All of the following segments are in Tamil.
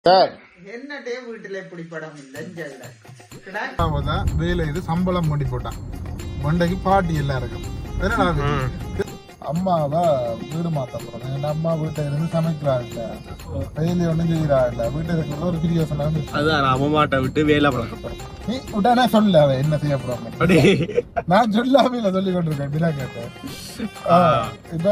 சார் என்னட்டே வீட்டுல இப்படி படம் இல்லைன்னு கிடா தான் வேலை இது சம்பளம் பண்ணி போட்டான் மண்டைக்கு பாட்டி எல்லாம் இருக்கும் என்னடா இது? அம்மாவை வீடு மாத்த போறோம் எங்க அம்மா வீட்டை இருந்து சமைக்கிறா இல்ல டெய்லி ஒண்ணும் செய்யறா இல்ல வீட்டுல இருக்கிற ஒரு பெரிய சொன்னாங்க அதான் அம்மாட்ட விட்டு வேலை பழக்க போறோம் நீ உடனே சொல்ல அவ என்ன செய்ய போறோம் அப்படி நான் சொல்லாம இல்ல சொல்லி கொண்டிருக்கேன் பின்னா கேட்டேன் ஆ, இப்ப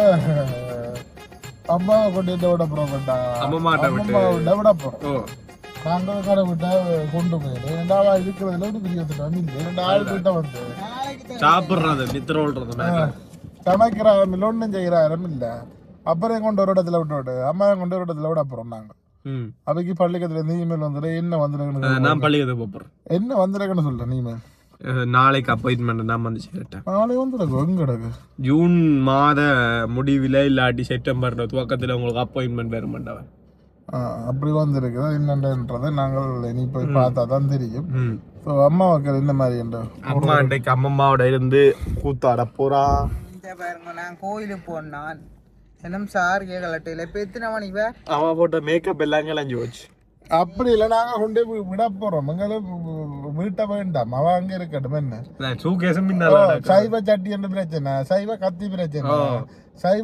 அம்மாவை கொண்டு என்ன விட போறோம் வேண்டாம் அம்மாட்ட விட்டு. அம்மாவை விட விட போறோம் ஓ நாங்க கடை விட்டா கொண்டு போயிடு ரெண்டாவா இருக்கிறதுல ஒரு பெரிய திட்டம் இல்லை ரெண்டு ஆள் கிட்ட வந்து சாப்பிடுறது நித்திரோல்றது மேல சமைக்கிற ஆரம்பில்ல ஒன்றும் செய்கிற ஆரம்பில்ல அப்புறம் கொண்டு ஒரு இடத்துல விட்டு விட்டு அம்மா கொண்டு ஒரு இடத்துல விட அப்புறம் நாங்க ம் அவைக்கு பள்ளிக்கத்துல இருந்து இமெயில் வந்துடு என்ன அஹ் வந்துருக்குன்னு நான் பள்ளிக்கு போறேன் என்ன வந்துருக்குன்னு சொல்றேன் இமெயில் நாளைக்கு அப்பாயின்மெண்ட் நான் வந்து கேட்டேன் நாளை வந்துருக்கு எங்க கிடக்கு ஜூன் மாத முடிவில் இல்லாட்டி செப்டம்பர் துவக்கத்தில் உங்களுக்கு அப்பாயின்மெண்ட் வரும் மாட்டவன் ஆ, அப்படி வந்திருக்குது என்னன்றதை நாங்கள் இனி போய் பார்த்தா தான் தெரியும் ம் ஸோ அம்மா வைக்கிற என்ன மாதிரி என்ற அம்மா அன்றைக்கு அம்மம்மாவோட இருந்து கூத்தாட போறா இந்த பாருங்க நான் கோயிலுக்கு போனான் என்னம் சார் கேட்கலட்டையில இப்ப எத்தனை மணிக்கு வே அவன் போட்ட மேக்கப் எல்லாம் கிளஞ்சி போச்சு அப்படி இல்லை நாங்க கொண்டு போய் விட போறோம் எங்களை வீட்டை வேண்டாம் அவ அங்க இருக்கட்டும் என்ன சூகேசம் ஓ, சைவ சட்டி என்ற பிரச்சனை சைவ கத்தி பிரச்சனை சைவ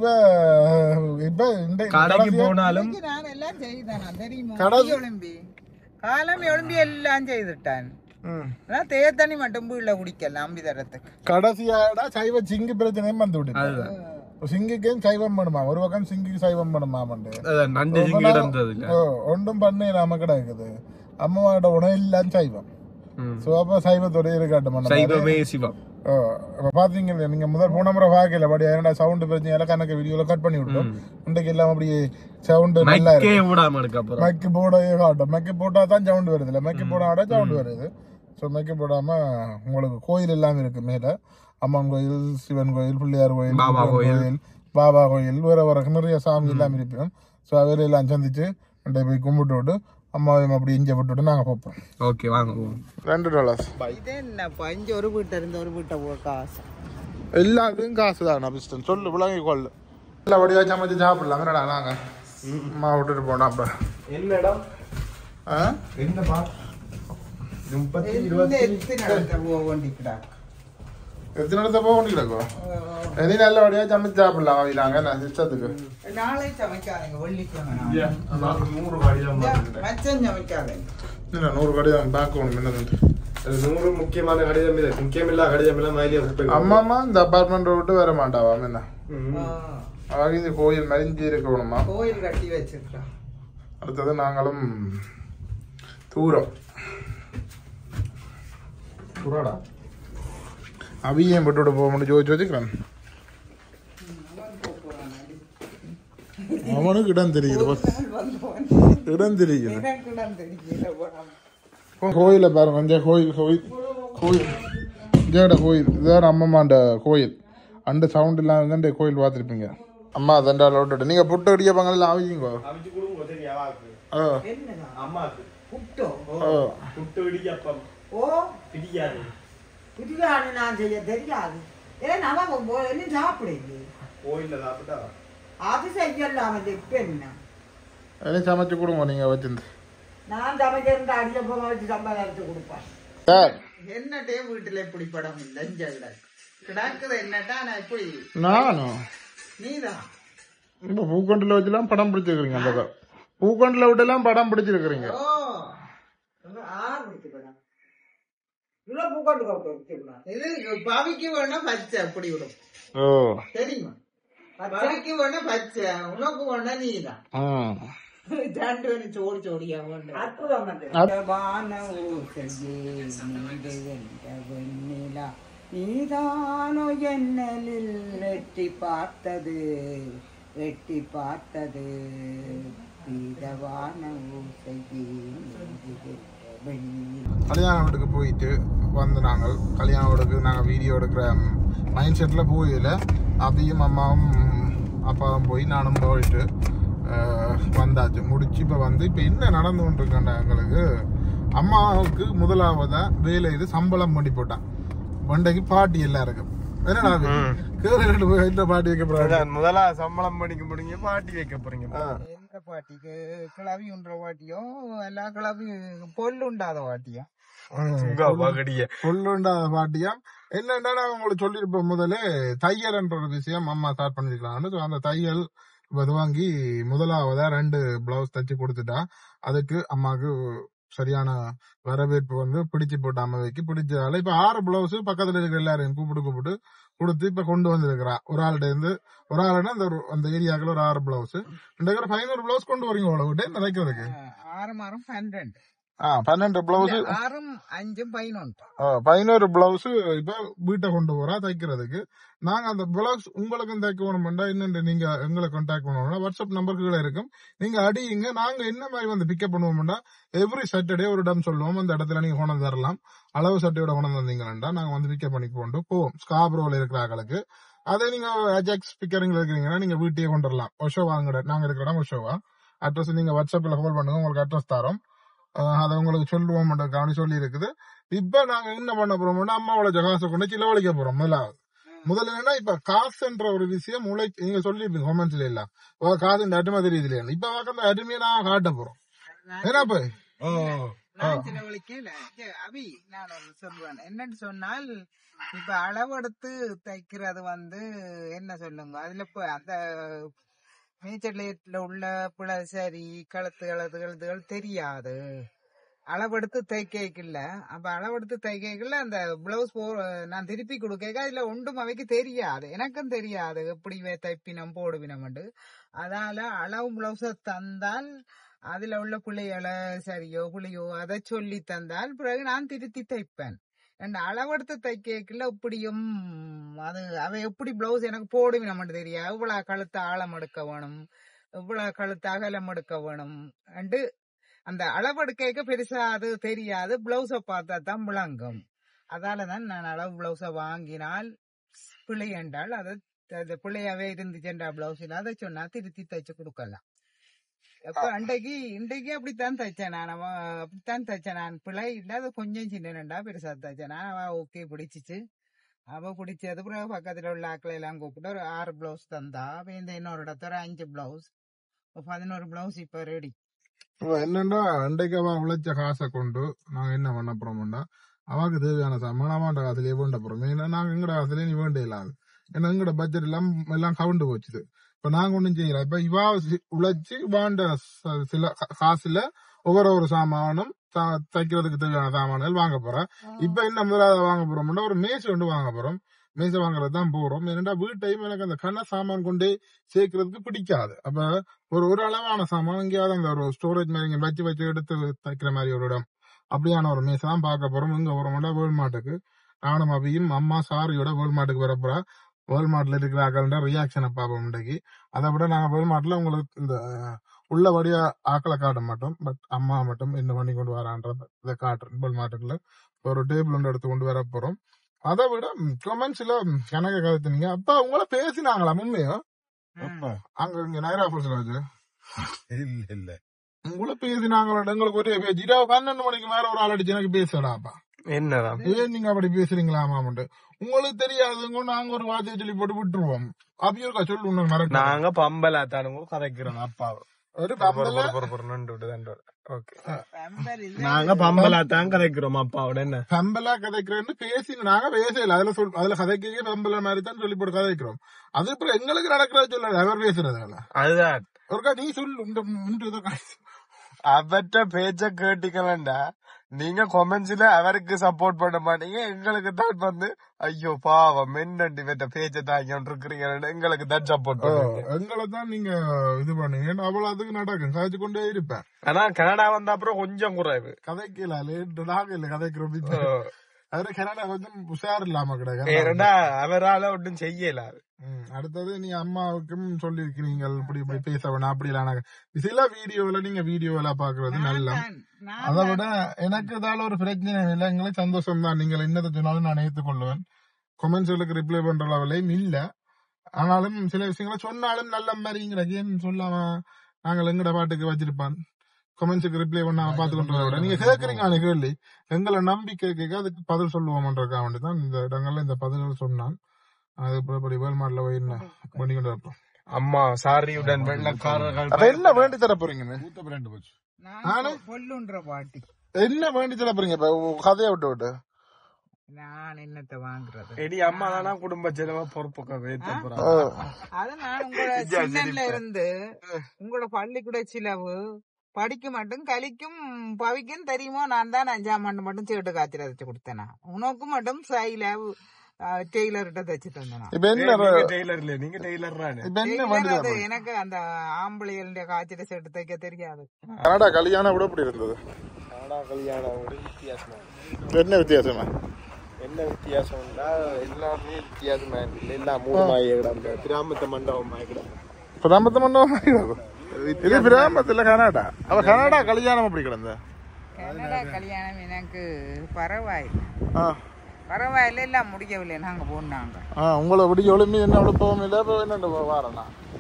இப்ப இந்த கடைக்கு கடைசியா- போனாலும் இன்னைக்கு நான் எல்லாம் செய்தேனா தெரியுமா கடைசி- கை ஒளிம்பி காலம் எழும்பி எல்லாம் செய்துட்டான் ம். ஆனா தேத்தண்ணி மட்டும் வீட்டுல குடிக்கல நம்பி தரத்துக்கு கடைசியாடா சைவ சிங்கு பிரச்சனையும் வந்து விட்டு சிங்குக்கும் சைவம் பண்ணுமா ஒரு பக்கம் சிங்குக்கு சைவம் பண்ணுமாமண்டு நண்டு சிங்கி இருந்தது இல்ல ஓ, ஒன்றும் பண்ண நாம கிடக்குது அம்மாவோட உணவு எல்லாம் சைவம் ம். ஸோ அப்போ சைவத்தோட இருக்கட்டும் சைவமே சிவம் ஓ இப்போ பார்த்தீங்க இல்லையா நீங்கள் முதல் போன முறை பார்க்கல படி ஏன்னா சவுண்டு பிரச்சனை எல்லாம் கணக்கு வீடியோவில் கட் பண்ணி விட்டோம் இன்றைக்கு எல்லாம் அப்படியே சவுண்டு நல்லா இருக்கு மைக்கே விடாம இருக்கு அப்புறம் மைக்கு போடவே காட்டும் மைக்கு போட்டால் தான் சவுண்டு வருது இல்லை மைக்கு போடாட சவுண்டு வருது ஸோ மைக்கு போடாமல் உங்களுக்கு கோயில் எல்லாம் இருக்கு மேலே அம்மன் கோயில் சிவன் கோயில் பிள்ளையார் கோயில் பாபா முருகன் கோயில் பாபா கோயில் வேற வேற நிறைய சாமி எல்லாம் இருப்போம் ஸோ அவையில சந்திச்சு ரெண்டை போய் கும்பிட்டு விட்டு அம்மாவையும் அப்படி இஞ்ச விட்டுட்டு நாங்கள் பார்ப்போம் ஓகே வாங்க போவோம் ரெண்டு டாலர்ஸ் இது என்னப்பா இங்க ஒரு வீட்டை இருந்து ஒரு வீட்டை போ காசு எல்லாத்துக்கும் காசு தான் அபிஸ்டன் சொல்லு விளங்கி கொள்ளு இல்லை வடிவா சமைச்சு சாப்பிடலாம் என்னடா நாங்கள் அம்மா விட்டுட்டு போனோம் அப்போ என்னடா ஆ என்னப்பா முப்பத்தி இந்த எத்தனை இடத்துல போக வேண்டிக்கிறா எத்தனை இடத்த போக வேண்டியிருக்கோம் இனி நல்ல வடிவா சமைச்சு சாப்பிடலாம் அவையிலாங்க நான் சிஸ்டத்துக்கு நாளை சமைக்காதீங்க வெள்ளிக்கிழமை நூறு கடிதம் மச்சம் சமைக்காதீங்க இல்லை நூறு கடிதம் பார்க்கணும் என்னது நூறு முக்கியமான கடிதம் இது முக்கியமில்லா கடிதம் எல்லாம் மயிலே குப்பை அம்மா அம்மா இந்த அப்பார்ட்மெண்ட் விட்டு வர மாட்டாவா என்ன ம். ஆ, அவங்க இந்த கோயில் மறிஞ்சு இருக்கணுமா கோயில் கட்டி வச்சிருக்கா அடுத்தது நாங்களும் தூரம் புறாடா அவியம் விட்டுவிட போக முடியும் ஜோதிச்சு வச்சுக்கிறேன் அவனுக்கு இடம் தெரியுது பஸ். இடம் தெரியுது எனக்கு தான் தெரியல போறாம. கோயிலை பாருங்க இந்த கோயில் கோயில் கோயில் இதோட கோயில் இதுதான் அம்மம்மாண்ட கோயில் அந்த சவுண்ட் இல்லாம தான் இந்த கோயில் பார்த்துருப்பீங்க அம்மா தண்டால விட்டுட்டு நீங்க புட்டு அடிக்க பங்கல்ல ஆவிங்க அவிச்சு கொடுங்க சரி அவாக்கு ஓ என்னடா? அம்மாக்கு புட்டோ? ஓ புட்டு இடிக்கப்பம் ஓ பிடிக்காது பிரியாணி நான் செய்ய தெரியாது ஏன் அவன் போ- என்ன சாப்பிடுங்க கோயில்ல சாப்பிட்டா அது செய்யலாம் அது இப்ப என்ன இனி சமைச்சு கொடுங்க நீங்க வச்சிருந்து நான் சமைச்சிருந்த அடியப்ப வச்சு சம்பாதிச்சு கொடுப்பேன் சார் என்னட்டே வீட்டுல இப்படி படம் இல்லைன்னு கிடக்கு கிடக்குது என்னட்டா நான் இப்படி நானும் நீதான் இப்போ பூக்கண்டில் வச்சுலாம் படம் பிடிச்சிருக்கிறீங்க அந்த க- பூக்கண்டில் விட்டுலாம் படம் பிடிச்சிருக்கிறீங்க ஓ ஆறு மணிக்கு போனேன் இவ்வளோ பூக்கொண்டு கொடுத்துருந்தேன் இது பவிக்கு வேணா பச்சை அப்படி விடும் ஓ தெரியுமா பவிக்கு வேணா பச்சை உனக்கு வேணா நீதான் ம் ரெண்டு பேரும் சோடி சோடியா வேண்டாம் அற்புதம் வந்து வான ஊசையே நீடு வென்ற வெண்ணிலா நீதானோ என்னலில் வெட்டி பார்த்தது வெட்டி பார்த்தது வான ஊசையே நீடு வென்ற வெண்ணிலா கல்யாண வீட்டுக்கு போயிட்டு வந்து நாங்கள் கல்யாண வீட்டுக்கு நாங்கள் வீடியோ எடுக்கிற மைண்ட் செட்டில் போயில அபியும் அம்மாவும் அப்பாவும் போய் நானும் போயிட்டு அஹ், வந்தாச்சு முடிச்சு இப்போ வந்து இப்போ என்ன நடந்து கொண்டிருக்கேன்டா எங்களுக்கு அம்மாவுக்கு முதலாவதா வேலை இது சம்பளம் பண்ணி போட்டான் வண்டைக்கு பாட்டி எல்லாம் இருக்கு என்னடா கேரள போய் என்ன பாட்டி வைக்க போறாங்க முதலா சம்பளம் பண்ணிக்க போறீங்க பாட்டி வைக்க போறீங்க இந்த பாட்டிக்கு கிளவி உண்ற பாட்டியும் எல்லா கிளவி பொல்லு உண்டாத பாட்டியும் உங்க மகடிய சொல்லுண்டா பாட்டியா என்னன்னா நான் உங்களுக்கு சொல்லியிருப்பேன் முதல்ல தையல்ன்ற ஒரு விஷயம் அம்மா ஸ்டார்ட் பண்ணிருக்கலாம்னு So, அந்த தையல் இப்ப இது வாங்கி முதலாவதா ரெண்டு பிளவுஸ் தச்சு கொடுத்துட்டா அதுக்கு அம்மாவுக்கு சரியான வரவேற்பு வந்து பிடிச்சு போட்ட அம்மாவைக்கு பிடிச்சதால இப்ப ஆறு பிளவுஸ் பக்கத்துல இருக்கிற எல்லாரையும் கூப்பிட்டு கூப்பிட்டு கொடுத்து இப்ப கொண்டு வந்திருக்கிறா ஒரு ஆள்கிட்ட இருந்து ஒரு ஆளுன்னா அந்த ஒரு அந்த ஏரியாக்குள்ள ஒரு ஆறு பிளவுஸ் இந்த பதினோரு பிளவுஸ் கொண்டு வரீங்க அவ்வளவு விட்டு நிறைக்கிறதுக்கு ஆறு மாறும் பன்னெண்டு ஆ பன்னெண்டு பிளவுஸ் இல்ல, ஆறும் அஞ்சும் பதினொன்று ஆ, பதினோரு பிளவுஸ் இப்ப வீட்டை கொண்டு போறா தைக்கிறதுக்கு நாங்க அந்த பிளவுஸ் உங்களுக்கும் தைக்க வேணும்டா என்னென்று நீங்க எங்களை கான்டாக்ட் பண்ணணும்னா வாட்ஸ்அப் நம்பர்கள் இருக்கும் நீங்க அடியுங்க நாங்க என்ன மாதிரி வந்து பிக்கப் பண்ணுவோம்டா எவ்ரி சாட்டர்டே ஒரு இடம் சொல்லுவோம் அந்த இடத்துல நீங்க கொண்டு தரலாம் அளவு சட்டையோட கொண்டு வந்தீங்கன்னா நாங்க வந்து பிக்கப் பண்ணி கொண்டு போவோம் ஸ்காப்ரோல இருக்கிற ஆக்களுக்கு அதே நீங்க அஜாக்ஸ் பிக்கரிங்ல இருக்கிறீங்கன்னா நீங்க வீட்டையே கொண்டு வரலாம் ஒஷோவா அங்க நாங்க இருக்கிற இடம் ஒஷோவா அட்ரஸ் நீங்க வாட்ஸ்அப்ல ஹோல் பண்ணுங்க உங்களுக்கு அட்ரஸ் தரோம் ஆஹ் அதை உங்களுக்கு சொல்லுவோம் கவனி சொல்லி இருக்குது இப்ப நாங்க என்ன பண்ண போறோம்னா அம்மாவோட ஜகாசை கொண்டு சிலவழிக்க போறோம் முதலாவது முதல்ல என்னன்னா இப்ப காசுன்ற ஒரு விஷயம் உழை நீங்க சொல்லிருப்பீங்க கொமெண்ட்ஸ்ல எல்லாம் ஓ, காசு இந்த அருமை தெரியுது இல்லையா இப்ப பார்க்க அந்த அருமையை நான் காட்ட போறோம் ஏன்னா இப்ப ஓ நான் சில வழிக்கல அபி நான் ஒண்ணு சொல்லுவேன் என்னன்னு சொன்னால் இப்ப அளவெடுத்து தைக்கிறது வந்து என்ன சொல்லுங்க அதுல இப்ப அந்த மேச்சர்லேட்ல உள்ள பிள்ளை சரி கழுத்து கழுத்து கழுத்துகள் தெரியாது அளவெடுத்து தைக்கல அப்ப அளவெடுத்து தைக்கல அந்த பிளவுஸ் போ நான் திருப்பி கொடுக்க அதுல ஒன்றும் அவைக்கு தெரியாது எனக்கும் தெரியாது எப்படி வே- தைப்பினம் போடுவினம்ண்டு அதால அளவு பிளவுஸ தந்தால் அதுல உள்ள பிள்ளைகளை சரியோ புளியோ அதை சொல்லி தந்தால் பிறகு நான் திருத்தி தைப்பேன் ரெண்டு அளவெடுத்து தைக்கல இப்படியும் அது அவ எப்படி பிளவுஸ் எனக்கு போடுவினம் மட்டும் தெரியாது இவ்வளவு கழுத்து ஆழம் எடுக்க வேணும் இவ்வளவு கழுத்து அகலம் எடுக்க வேணும் அண்டு அந்த அளவெடுக்க பெருசா அது தெரியாது பிளவுஸ பார்த்தா தான் விளங்கும் அதாலதான் நான் அளவு பிளவுஸ வாங்கினால் பிழை என்றால் அதை அது பிள்ளையாவே இருந்துச்சுன்றா பிளவுஸில் அதை சொன்னா திருத்தி தைச்சு கொடுக்கலாம் அப்ப அன்றைக்கு இன்றைக்கு அப்படித்தான் தைச்சேன் நான் அவ அப்படித்தான் தைச்சேன் நான் பிழை இல்ல அது கொஞ்சம் சின்னண்டா பெருசா தைச்சேன் நான் அவ ஓகே பிடிச்சிச்சு அவ பிடிச்சது பிறகு பக்கத்துல உள்ள ஆக்களை எல்லாம் கூப்பிட்டு ஒரு ஆறு பிளவுஸ் தந்தா அப்ப இந்த இன்னொரு இடத்துல ஒரு அஞ்சு பிளவுஸ் பதினோரு பிளவுஸ் இப்ப ரெடி இப்ப என்னன்னா அன்றைக்கு அவ உழைச்ச காசை கொண்டு நாங்க என்ன பண்ண போறோம்னா அவாக்கு தேவையான சாமான் அவாண்ட காசுலயே வேண்ட போறோம் ஏன்னா நாங்க எங்கட காசுலயே நீ வேண்ட இல்லாது ஏன்னா எங்கட பட்ஜெட் எல்லாம் எல்லாம் கவுண்டு போச்சுது இப்ப நாங்க ஒண்ணும் செய்யல இப்ப இவா சி- உழைச்சு வாண்ட ச- சில கா- காசுல ஒவ்வொரு ஒரு சாமானும் த- தைக்கிறதுக்கு தேவையான சாமான்கள் வாங்க போறோம் இப்ப என்ன முதலாவது வாங்க போறோம்னா ஒரு மேசை ஒன்று வாங்க போறோம் மேசை வாங்குறது தான் போறோம் ஏன்னா வீட்டையும் எனக்கு அந்த கன சாமான் கொண்டு சேர்க்கறதுக்கு பிடிக்காது அப்ப ஒரு ஒரு அளவான சாமான் எங்கேயாவது அந்த ஒரு ஸ்டோரேஜ் மாதிரி இங்க வச்சு வச்சு எடுத்து தைக்கிற மாதிரி ஒரு இடம் அப்படியான ஒரு மேசை தான் பார்க்க போறோம் இங்க போறோம்னா வேல்மாட்டுக்கு நானும் அபியும் அம்மா சாரியோட வேல்மாட்டுக்கு வரப்போறா வேல்மாட்டில் இருக்கிற ஆக்கள்ன்ற ரியாக்ஷனை பார்ப்போம் இன்றைக்கு அதை விட நாங்க வேல்மாட்டில் உங்களுக்கு இந்த உள்ளபடியா ஆக்களை காட்ட மாட்டோம் பட் அம்மா மட்டும் என்ன பண்ணி கொண்டு வரான்றத இதை காட்டுறேன் வேல்மாட்டுக்குள்ள ஒரு டேபிள் ஒன்று எடுத்து கொண்டு வர போறோம் அதை விட கமெண்ட்ஸ்ல கணக்க கருத்துனீங்க அப்பா உங்களை பேசினாங்களா உண்மையோ அங்க இங்க நைரா ஃபுல்ஸ்ல வச்சு இல்ல இல்ல உங்களை பேசினாங்களா எங்களுக்கு ஒரே பேச்சு இரவு பன்னெண்டு மணிக்கு மேல ஒரு ஆள் அடிச்சு எனக்கு பேசலாப்பா என்னதான் ஏன் நீங்க அப்படி பேசுறீங்களாமாமட்டு உங்களுக்கு தெரியாதுங்க நாங்க ஒரு வார்த்தையை சொல்லி போட்டு விட்டுருவோம் அப்படியே சொல்லு உனக்கு நடக்கும் நாங்க பம்பலா தானுங்க கதைக்கிறோம் அப்பா ஒரு பம்பல ஓகே பம்பர் இல்ல நாங்க பம்பலா தான் கதைக்கிறோம் அப்பாவோட என்ன பம்பலா கதைக்கிறேன்னு பேசி நாங்க பேசல அதுல சொல் அதுல கதைக்கிறே பம்பல மாதிரி தான் சொல்லி போட்டு கதைக்கிறோம் அது அப்புறம் எங்களுக்கு நடக்கிறத சொல்ல அவர் பேசுறதுல அதுதான் ஒருக்கா நீ சொல்லு இந்த முண்டு இதை காசு. அவற்ற பேச்ச கேட்டீங்களா நீங்க கொமெண்ட்ஸ்ல அவருக்கு சப்போர்ட் பண்ண மாட்டீங்க எங்களுக்கு தான் வந்து ஐயோ பாவம் என்னண்டு இவற்ற பேச்ச தாங்கிட்டு இருக்கிறீங்க எங்களுக்கு தான் சப்போர்ட் ஓ, பண்ணுவீங்க எங்களை தான் நீங்க இது பண்ணீங்க அவ்வளவு அதுக்கு நடக்கும் கதைச்சு கொண்டே இருப்பேன் ஆனா கனடா வந்த அப்புறம் கொஞ்சம் குறைவு கதைக்கல லேட்டு நாங்க இல்ல கதைக்கிறோம் இப்ப. அது கனடா கொஞ்சம் உஷார் இல்லாம கிடையாது ஏன்னா அவரால ஒன்றும் செய்யல அது. ம், அடுத்தது நீ அம்மாவுக்கும் சொல்லியிருக்கிறீங்க இப்படி இப்படி பேச வேணாம் அப்படி இல்ல சில வீடியோல நீங்க வீடியோல பாக்குறது நல்லா நான் நான் அதை விட எனக்கு இதால ஒரு பிரச்சனை இல்லை எங்களுக்கு சந்தோஷம் தான் நீங்கள் என்னதை சொன்னாலும் நான் ஏற்றுக்கொள்வேன் கொமெண்ட்ஸ்களுக்கு ரிப்ளை பண்ற லெவலையும் இல்ல ஆனாலும் சில விஷயங்களை சொன்னாலும் நல்ல மாதிரிங்கிற ஏன் சொல்லாம நாங்கள் எங்கட பாட்டுக்கு வச்சிருப்பான் கொமெண்ட்ஸுக்கு ரிப்ளை பண்ணாம பார்த்து கொண்டு விட நீங்க கேட்கறீங்க அந்த கேள்வி எங்களை நம்பிக்கை கேட்க அதுக்கு பதில் சொல்லுவோம்ன்றக்கா வேண்டி தான் இந்த இடங்கள்ல இந்த பதில்கள் சொன்னான் அது இப்படி வேல்மாட்டில் போய் என்ன பண்ணி கொண்டு இருப்போம் அம்மா சாரியுடன் வெள்ளக்காரர்கள் அப்ப என்ன வேண்டி தர போறீங்கன்னு பூத்த பிராண்டு போச்சு நான் பொல்லுன்ற பாட்டி என்ன வேண்டி தர போறீங்க இப்ப உ- கதையை விட்டு விட்டு நான் என்னத்தை வாங்குறது எடி அம்மா தானா குடும்ப செலவா பொறுப்புக்க வைத்த போறாங்க ஓ. அது நான் உங்களோட சின்னல இருந்து உங்களோட பள்ளிக்கூட செலவு படிக்க மட்டும் கலிக்கும் பவிக்கும் தெரியுமோ நான் தான் அஞ்சாம் ஆண்டு மட்டும் சேட்டு காய்ச்சல் தச்சு கொடுத்தேனா உனக்கு மட்டும் சைல டெய்லர்கிட்ட தச்சு தந்தேனா இப்ப என்ன நீங்க டெய்லர் இல்ல நீங்க டெய்லர் தானே இப்ப என்ன வேண்டி டெய்லர் தர அது போறீங்க? எனக்கு அந்த ஆம்பளைகளுடைய காய்ச்சல் செட்டு தைக்க தெரியாது கனடா கல்யாணம் கூட இப்படி இருந்தது கனடா கல்யாணம் ஒரு வித்தியாசமா என்ன வித்தியாசமா என்ன வித்தியாசம்னா எல்லாமே வித்தியாசமா இல்லை எல்லாம் மூணு மாயிடம் கிராமத்து மண்டபம் மாயிடம் பிராமத்த மண்டபம் இது பிராமத்துல கனடா அவ கனடா கல்யாணம் அப்படி கிடந்த கனடா கல்யாணம் எனக்கு பரவாயில்லை ஆ பரவாயில்ல எல்லாம் முடியவில்லை நாங்க போனாங்க ஆ உங்களை விடிய ஒளிமி என்ன விழுப்பவும் இல்லை இப்போ என்ன வாரண்ணா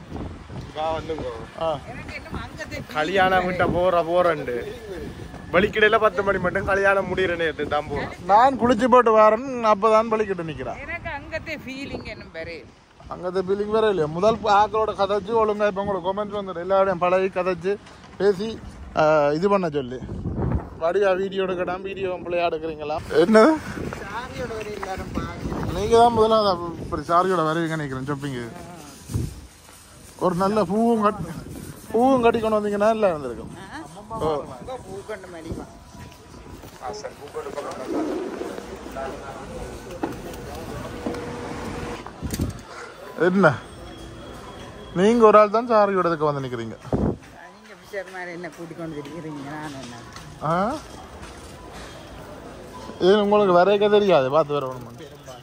ஆ எனக்கு இன்னும் அங்கத்தை கல்யாணம் விட்ட போற போறண்டு வலிக்கிடையில பத்து மணி மட்டும் கல்யாணம் முடிகிற நேரத்து தான் போறோம் நான் குளிச்சு போட்டு வரேன் அப்பதான் பலிக்கிட்டு நிக்கிறேன் எனக்கு அங்கத்தை ஃபீலிங் என்னும் பெரிய அங்கത്തെ ஃபீலிங் வேற இல்லையா முதல் ஆக்களோட கதைச்சு ஒழுங்கா இப்போ உங்களுக்கு கொமெண்ட்ஸ் வந்துடும் எல்லாரையும் பழகி கதைச்சு பேசி ஆ, இது பண்ண சொல்லி வடிவா வீடியோ எடுக்கடாம வீடியோ பிள்ளையா எடுக்கிறீங்களா என்னது சாரியோட ஒரு எல்லாரும் பாக்குறேன் நீங்க தான் முதல்ல அதை இப்படி சாரியோட வருவீங்க நினைக்கிறேன் ஷாப்பிங்கு ஒரு நல்ல பூவும் கட் பூவும் கட்டி கொண்டு வந்தீங்கன்னா நல்லா இருந்திருக்கும் ஓ பூக்கண்டு மலிவா என்ன நீங்க ஒரு ஆள் தான் சாரியோட இதுக்கு வந்து நிக்கிறீங்க நீங்க பிஷர் மாதிரி என்ன கூட்டிக் கொண்டு இருக்கிறீங்க நான் என்ன ஆ ஏன் உங்களுக்கு வரைக்க தெரியாது பார்த்து வர வேணும்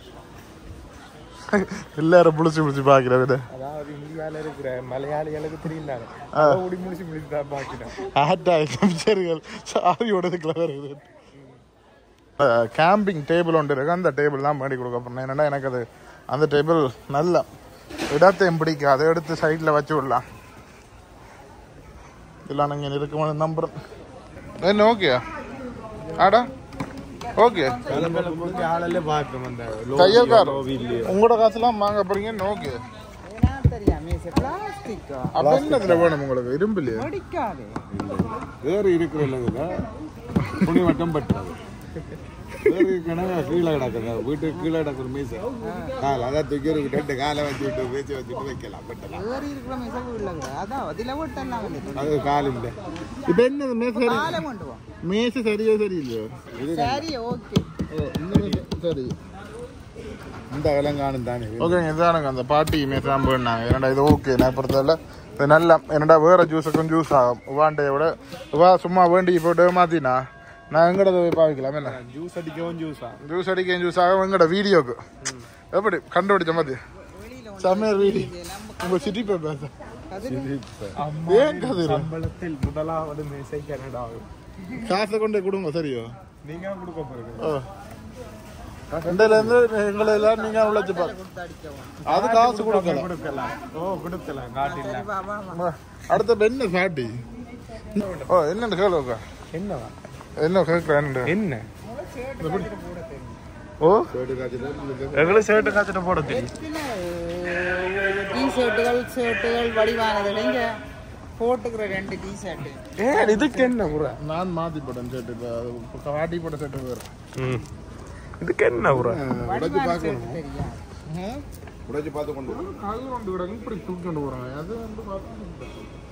எல்லாரும் புளிச்சு புளிச்சு பாக்குறவரு அதாவது இந்தியால இருக்கிற மலையாளிகளுக்கு தெரியல ஓடி முடிச்சு முடிச்சு தான் பாக்கிறேன் ஆட்டா கம்சர்கள் சாரியோட இதுக்குள்ள வருது கேம்பிங் டேபிள் ஒன்று இருக்கு அந்த டேபிள் தான் மேடி கொடுக்க போறேன் என்னன்னா எனக்கு அது அந்த டேபிள் நல்ல இடத்தையும் பிடிக்கும் அதை எடுத்து சைடில் வச்சு விடலாம் இதெல்லாம் நீங்கள் இருக்குமான நம்புறேன் என்ன ஓகே ஆடா ஓகே ஆளல்ல பாக்குறோம் அந்த தையல்கார் உங்களோட காசுலாம் வாங்க போறீங்கன்னு ஓகே ஏன்னா தெரியாம பிளாஸ்டிக்கா அப்ப என்னதுல வேணும் உங்களுக்கு இரும்பு இல்லையா பிடிக்காது வேறு இருக்கிற இல்லைங்க துணி மட்டும் பட்டுறது வேறு கிணங்க கீழே கிடக்குது வீட்டுக்கு கீழே கிடக்குற மீசை கால் அதான் தூக்கி ஒரு ரெண்டு காலை வச்சு விட்டு பேச்சு வச்சுட்டு வைக்கலாம் பட்டலாம் வேறு இருக்கிற மிசவு இல்லைங்க அதான் அதில் விட்டெல்லாம் வந்து அது கால் இல்லை இப்ப என்னது மேச சரி காலை கொண்டு வா மேச சரிയോ சரியில்லையோ சரி ஓகே ஓ இந்த மேச சரி இந்த விலம் காணும் தானே ஓகேங்க இதானுங்க அந்த பாட்டி மேசாம போயினாங்க என்னடா இது ஓகே நான் பொறுத்தவரை இது நல்லா என்னடா வேற ஜூஸுக்கும் ஜூஸ் ஆகும் உவாண்டையை விட உவா சும்மா வேண்டி போட்டு மாத்தினா நான் எங்கட போய் பாவிக்கலாம் என்ன ஜூஸ் அடிக்கவும் ஜூஸா ஜூஸ் அடிக்க ஜூஸ் ஆகும் எங்கட வீடியோக்கு எப்படி கண்டுபிடிச்ச மாதிரி சமையல் வீடியோ உங்க சிட்டி போய் பேச ஏன் கதிரு சம்பளத்தில் முதலாவது மேசை கனடா காசை கொண்டு கொடுங்க சரியோ நீங்க கொடுக்க போறீங்க ஓ ரெண்டுல இருந்து எங்களை எல்லாம் நீங்க உழைச்சு பாரு அது காசு கொடுக்கலாம் கொடுக்கலாம் ஓ கொடுக்கலாம் காட்டில அடுத்த என்ன பாட்டி ஓ என்னன்னு கேளுக்கா என்னவா என்ன கேட்கிறேன் என்ன ஓ எங்களுக்கு ஷர்ட் காத்துட்டு போட தெரியும் டி ஷர்ட்டுகள் ஷர்ட்டுகள் வடிவானது இங்க போட்டுக்கிற ரெண்டு டி ஷர்ட்டு ஏன் இதுக்கு என்ன உரை நான் மாத்தி போட்டேன் சேட்டு இப்போ பாட்டி போட்ட சேட்டு வேறு ம் இதுக்கு என்ன உரை உடைச்சு பார்க்கணும் தெரியா உடைச்சு பார்த்து கொண்டு வா. கல் கொண்டு விடாங்க இப்படி தூக்கி கொண்டு போறாங்க அது வந்து பார்த்து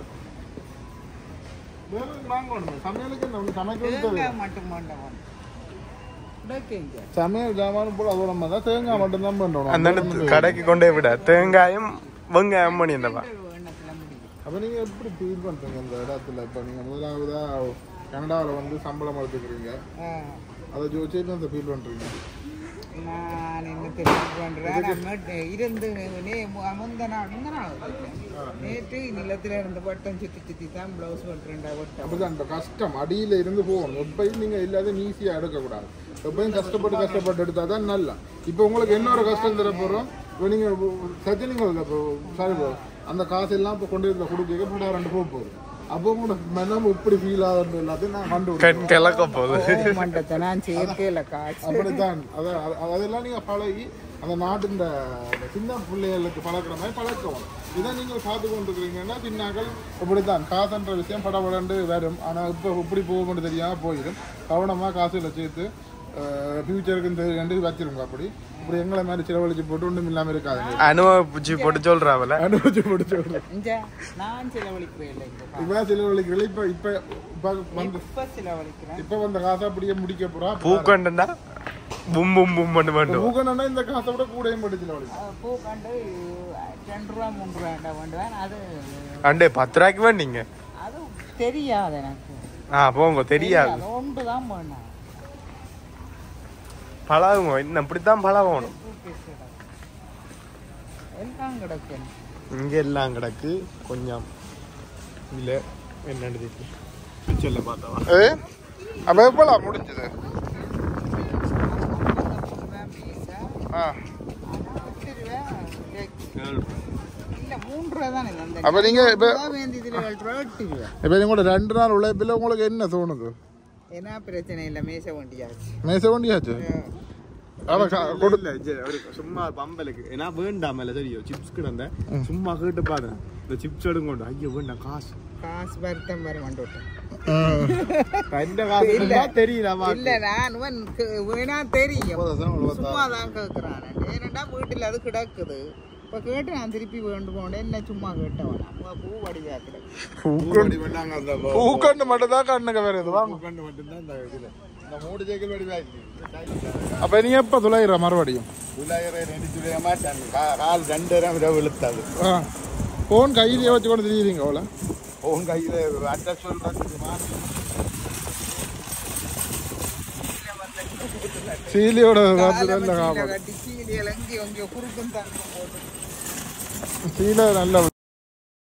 வேற நாங்க ஒண்ணு சமையலுக்கு என்ன ஒண்ணு சமைக்கிறது தேங்காய் மட்டும் வேண்டாம் உடைக்கீங்க சமையல் ஜாமான் போல அது நம்ம தான் தேங்காய் மட்டும் தான் பண்றோம் அந்த இடத்து கடைக்கு கொண்டே விட தேங்காயும் வெங்காயம் பண்ணி இருந்தவா எண்ணத்துல முடியும் அப்ப நீங்க எப்படி ஃபீல் பண்றீங்க இந்த இடத்துல இப்ப நீங்க முதலாவதா கனடாவில் வந்து சம்பளம் எடுத்துக்கிறீங்க ஆ, அதை ஜோதிச்சு அந்த ஃபீல் பண்றீங்க நான் என்ன தெரிஞ்சு பண்றேன் நம்ம இருந்து நே முந்த நாள் முந்த நாள் வந்துட்டேன். நேற்று நிலத்துல இருந்து பட்டம் சுத்தி சுத்தி தான் பிளவுஸ் பண்றேன்டா பட்டம் அப்படிதான் அந்த கஷ்டம் அடியில இருந்து போகணும் எப்பயும் நீங்க இல்லாத ஈஸியா எடுக்கக்கூடாது எப்பயும் கஷ்டப்பட்டு கஷ்டப்பட்டு எடுத்தா தான் நல்லா இப்போ உங்களுக்கு என்ன ஒரு கஷ்டம் தர போறோம் இப்போ நீங்க சச்சினிங்க இப்போ சாரி bro, அந்த காசு எல்லாம் இப்போ கொண்டு வந்து கொடுக்க இப்போ ரெண்டு போக போகுது அப்போ கூட மனம் இப்படி ஃபீல் ஆகுது எல்லாத்தையும் நான் கண்டு கண் கிளக்க போகுது மண்டத்தை நான் சேர்க்கையில காய்ச்சி அப்படித்தான் அத- அத- அதெல்லாம் நீங்க பழகி அந்த நாட்டின் இந்த சின்ன பிள்ளைகளுக்கு பழக்கிற மாதிரி பழக்கவும் இதை நீங்கள் பார்த்து கொண்டிருக்கிறீங்கன்னா பின்னாக்கள் இப்படித்தான் காசுன்ற விஷயம் படபடண்டு வரும் ஆனால் இப்போ இப்படி போகும்னு தெரியாமல் போயிடும் கவனமாக காசுல சேர்த்து ஃபியூச்சருக்கு இந்த ரெண்டு வச்சிருங்க அப்படி இப்படி எங்களை மாதிரி செலவழிச்சு போட்டு ஒன்றும் இல்லாமல் இருக்காதுங்க அனுபவிச்சு போட்டு சொல்றாவல அனுபவிச்சு போட்டு சொல்றேன் இங்க நான் செலவழிக்கிறேன் இல்லை இப்போ இப்போ செலவழிக்கிறீங்க இப்போ இப்போ இப்போ வந்து இப்ப செலவழிக்கிறேன் இப்போ வந்த காசை அப்படியே முடிக்க போகிறா பூக்கண்டா பும் பும் பும் பண்ணு பண்ணு ஊக்கணும்னா இந்த காசை விட கூடயும் போட்டு செலவழிக்கும் அது பூ கண்டு ரெண்டு ரூபா மூணு ரூபா வேண்டுவேன் அது அண்டே பத்து ரூபாய்க்கு வேண்டீங்க அது தெரியாது எனக்கு ஆ போங்க தெரியாது அது ஒன்று தான் வேணும் பழகுங்க இன்னும் இப்படித்தான் பழகணும் எல்லாம் கிடக்கு இங்க எல்லாம் கிடக்கு கொஞ்சம் இல்ல என்னன்னு தெரியும் பிக்சர்ல பார்த்தவா ஏ அப்போ எப்போலா முடிஞ்சது ஆ இல்ல மூன்று ரூபா தானே வந்தேன் அப்போ நீங்கள் இப்போ வேண்டியதுல ஏழு ரூபா எட்டு ரூபா இப்போ உங்களோட ரெண்டு நாள் உழைப்பில் உங்களுக்கு என்ன தோணுது என்ன பிரச்சனை இல்லை மேச வண்டியாச்சு மேச வண்டியாச்சு அவ க- கொடு இல்ல ஜெ- ஒரு சும்மா பம்பலுக்கு ஏன்னா வேண்டாமல தெரியும் சிப்ஸ் கிடந்த சும்மா கேட்டு பாரு இந்த சிப்ஸ் எடுங்கொண்டு ஐயோ வேண்டாம் காசு காசு வருத்தம் வர வந்துவிட்டேன் இந்த காசு இருந்தா தெரியல இல்ல நான் இவன் கு- வேணா தெரியும் சும்மா தான் கேட்கிறான் ஏனண்டா வீட்டுல அது கிடக்குது இப்ப கேட்டு நான் திருப்பி வேண்டுமோட என்ன சும்மா கேட்டவன் நம்ம பூ வடிவா கிடக்கு பூக்கண்டு பண்ணாங்க அந்த பூக்கண்டு மட்டும் தான் கண்ணுக்கு வேற இது வாங்க பூக்கண்டு மட்டும்தான் இந்த இதுல இந்த மூணு சைக்கிள் வடிவாயிருக்கு அப்போ நீ எப்போ துளையிற மறுபடியும் உலகரை ரெண்டு துளைய மாட்டாங்க கா- கால் ரெண்டு நேரம் இரவு இழுத்தாது ஆ ஃபோன் கையிலேயே வச்சு கொண்டு தெரியுறீங்க அவ்வளோ உன் கையில அட்டை சொல்றதுக்கு மாற்றி சீலியோட காத்து நல்ல கீழே காப்பாடு கட்டி கீழே இறங்கி அங்கே குறுக்கும் தங்கம் போட்டு சீலை நல்ல